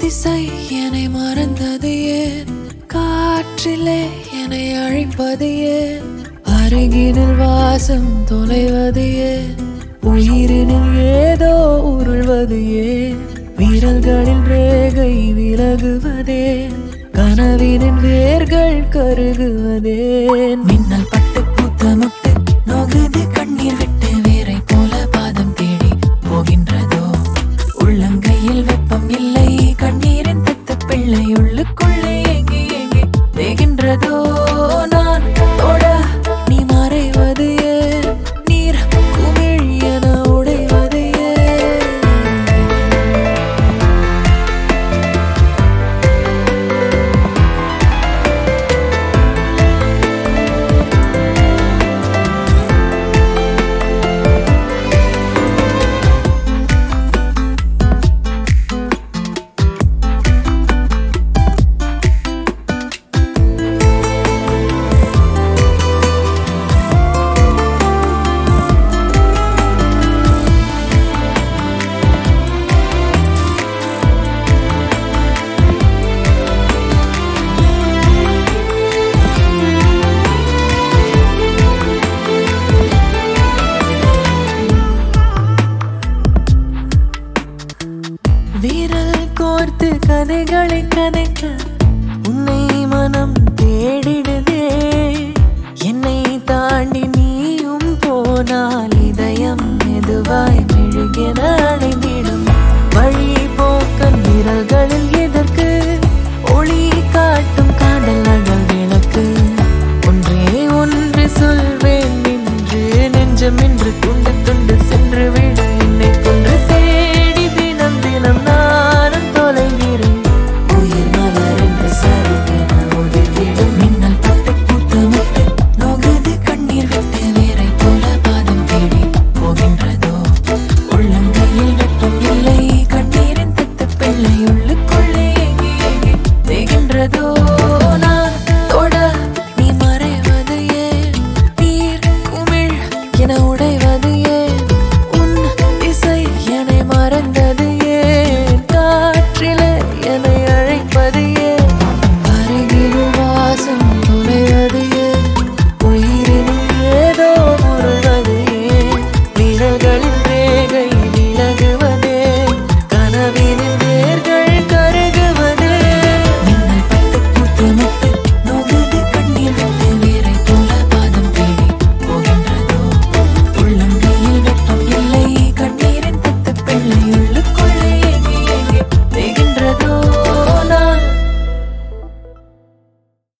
திசை என்னை மறந்தது ஏன் காற்றிலே என்னை அழைப்பது ஏன் அருகினில் வாசம் தொலைவது ஏன் உயிரினில் ஏதோ உருள்வது ஏன் விரல்களில் ரேகை விலகுவதே கனவினின் வேர்கள் கருகுவதேன் மின்னல் பட்டு பூத்த முட்டு நோகுது கண்ணீர் விட்டு வேரை போல பாதம் தேடி போகின்றதோ உள்ளங்கையில் வெப்பம் இல்லை கண்ணீரின் தத்து பிள்ளை உள்ளுக்குள்ளே எங்கே எங்கே தேகின்றதோ நான் தொட நீ மறைவது ஏன் நீர் குமிழ் என உடைவது ஏன் விரல் கோர்த்து கதைகளை கதைக்க உன்னை மனம் தேடிடுதே என்னை தாண்டி நீயும் போனால் இதயம் மெதுவாய் மெழுகென அடைந்திடும் வழி போக்கன் விரல்களில் எதற்கு ஒளி காட்டும் காதல் அகல் விளக்கு ஒன்றே ஒன்று சொல்வேன் என்று நெஞ்சம் என்று துண்டு துண்டு சென்று விடு என்னை கொன்று தேடி தினம் தினம் நானும் தொலைகிறேன் உயிர் மலர் என்று சருகென ஒதுங்கிடும் மின்னல் பட்டு பூத்த முட்டு நோகுது கண்ணீர் விட்டு வேரை போல பாதம் தேடி போகின்றதோ உள்ளங்கையில் வெப்பம் இல்லை கண்ணீரின் தத்து பிள்ளை உள்ளுக்கு